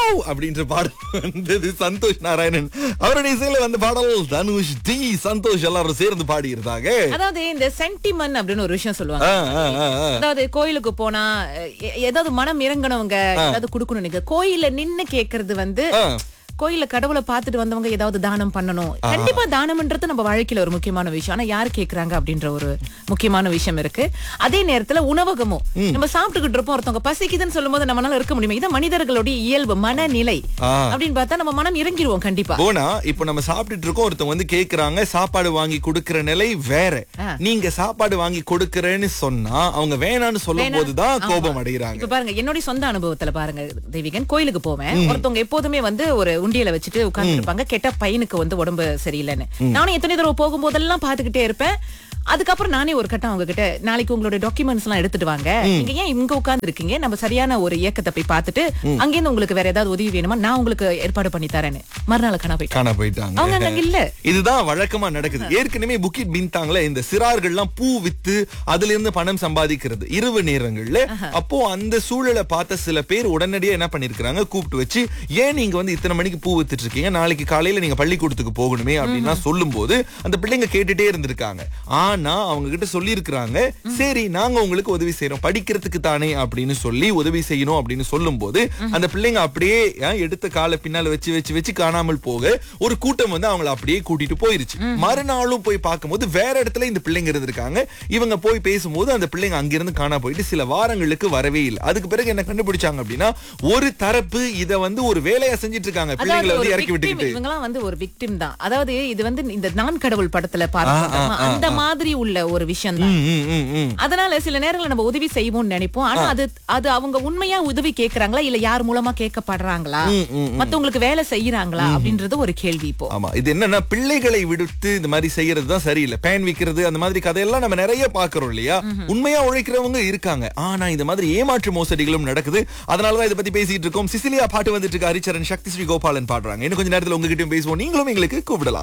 அப்படின்ற பாடல் வந்தது சந்தோஷ் நாராயணன் அவருடைய இசையில வந்த பாடல் தனுஷ் டி சந்தோஷ் எல்லாரும் சேர்ந்து பாடி இருந்தாங்க அதாவது இந்த சென்டிமன் அப்படின்னு ஒரு விஷயம் சொல்லுவாங்க ஆ, ஆ, ஆ, ஆ. அதாவது கோயிலுக்கு போனா எ- ஏதாவது மனம் இறங்கணவங்க ஏதாவது கொடுக்கணும் நீங்க கோயில்ல நின்னு கேக்குறது வந்து ஆ. கோயில்ல கடவுளை பார்த்துட்டு வந்தவங்க ஏதாவது தானம் பண்ணணும் கண்டிப்பா தானம்ன்றது நம்ம வாழ்க்கையில ஒரு முக்கியமான விஷயம் ஆனா யார் கேக்குறாங்க அப்படின்ற ஒரு முக்கியமான விஷயம் இருக்கு அதே நேரத்துல உணவகமும் நம்ம சாப்பிட்டுக்கிட்டு இருப்போம் ஒருத்தவங்க பசிக்குதுன்னு சொல்லும்போது நம்மளால இருக்க முடியுமா இது மனிதர்களுடைய இயல்பு மனநிலை ஆ. அப்படின்னு பார்த்தா நம்ம மனம் இறங்கிடுவோம் கண்டிப்பா போனா இப்போ நம்ம சாப்பிட்டுட்டு இருக்கோம் ஒருத்தவங்க வந்து கேக்குறாங்க சாப்பாடு வாங்கி கொடுக்கிற நிலை வேற ஆ. நீங்க சாப்பாடு வாங்கி கொடுக்கறேன்னு சொன்னா அவங்க வேணான்னு சொல்லும் போதுதான் கோபம் அடைகிறாங்க இப்ப பாருங்க என்னுடைய சொந்த அனுபவத்துல பாருங்க தெய்வீகன் கோயிலுக்கு போவேன் ஒருத்தவங்க எப்போதுமே வந்து ஒரு உண்டியல வச்சுட்டு உட்கார்ந்து இருப்பாங்க கெட்ட பையனுக்கு வந்து உடம்பு சரியில்லைன்னு நானும் எத்தனை தடவை போகும்போதெல்லாம் பாத்துக்கிட்டே இருப்பேன் அதுக்கப்புறம் நானே ஒரு கட்டம் அவங்க கிட்ட நாளைக்கு உங்களோட டாக்குமெண்ட்ஸ் எல்லாம் எடுத்துட்டு வாங்க நீங்க ஏன் இங்க உட்கார்ந்து இருக்கீங்க நம்ம சரியான ஒரு இயக்கத்தை போய் பார்த்துட்டு அங்கேருந்து உங்களுக்கு வேற ஏதாவது உதவி வேணுமா நான் உங்களுக்கு ஏற்பாடு பண்ணி தரேன்னு மறுநாள் காணா போயிட்டேன் காண அவங்க போயிட்டாங்க அங்க இல்ல இதுதான் வழக்கமா நடக்குது ஏற்கனவே புக்கிட் பீன்தாங்களே இந்த சிறார்கள்லாம் பூ வித்து அதுல இருந்து பணம் சம்பாதிக்கிறது இரவு நேரங்கள்ல அப்போ அந்த சூழலை பார்த்த சில பேர் உடனடியா என்ன பண்ணிருக்காங்க கூப்பிட்டு வச்சு ஏன் நீங்க வந்து இத்தனை மணிக்கு பூ வித்துட்டு இருக்கீங்க நாளைக்கு காலையில நீங்க பள்ளிக்கூடத்துக்கு போகணுமே அப்படின்னா சொல்லும் போது அந்த பிள்ளைங்க கேட்டுட்டே இருந்திருக்காங்க ஆனா அவங்க கிட்ட சொல்லி சரி நாங்க உங்களுக்கு உதவி செய்யறோம் படிக்கிறதுக்கு தானே அப்படின்னு சொல்லி உதவி செய்யணும் அப்படின்னு சொல்லும் போது அந்த பிள்ளைங்க அப்படியே அஹ், எடுத்த காலை பின்னால வச்சு வச்சு வச்சு காணாமல் போக ஒரு கூட்டம் வந்து அவங்கள அப்படியே கூட்டிட்டு போயிருச்சு மறுநாளும் போய் பார்க்கும்போது வேற இடத்துல இந்த பிள்ளைங்க இருந்திருக்காங்க இவங்க போய் பேசும்போது அந்த பிள்ளைங்க அங்கிருந்து காணா போயிட்டு சில வாரங்களுக்கு வரவே இல்லை அதுக்கு பிறகு என்ன கண்டுபிடிச்சாங்க அப்படின்னா ஒரு தரப்பு இத வந்து ஒரு வேலையா செஞ்சிட்டு இருக்காங்க பிள்ளைங்களை அதாவது வந்து ஒரு இறக்கி victim, விட்டுக்கிட்டு இவங்கெல்லாம் வந்து ஒரு விக்டிம் தான் அதாவது இது வந்து இந்த நான் கடவுள் படத்துல பார்த்தோம் அந்த மாதிரி உள்ள ஒரு விஷயம் தான் ம், ம், ம், ம். அதனால சில நேரங்கள்ல நம்ம உதவி செய்வோம்னு நினைப்போம் ஆனா அது அது அவங்க உண்மையா உதவி கேக்குறாங்களா இல்ல யார் மூலமா கேட்கப்படுறாங்களா மத்தவங்களுக்கு வேலை செய்யறாங்களா அப்படின்றது ஒரு கேள்வி இப்போ ஆமா இது என்னன்னா பிள்ளைகளை விடுத்து இந்த மாதிரி செய்யறது தான் சரியில்லை பேன் விக்கிறது அந்த மாதிரி கதையெல்லாம் நம்ம நிறைய பாக்குறோம் இல்லையா உண்மையா உழைக்கிறவங்க இருக்காங்க ஆனா இந்த மாதிரி ஏமாற்று மோசடிகளும் நடக்குது அதனாலதான் இதை பத்தி பேசிட்டு இருக்கோம் சிசிலியா பாட்டு வந்துட்டு இருக்கு ஹரிச்சரன் சக்தி ஸ்ரீ கோபாலன் பாடுறாங்க இன்னும் கொஞ்ச நேரத்துல உங்ககிட்டயும் பேசுவோம் நீங்களும் எங்களுக்கு கூப்பிடலாம்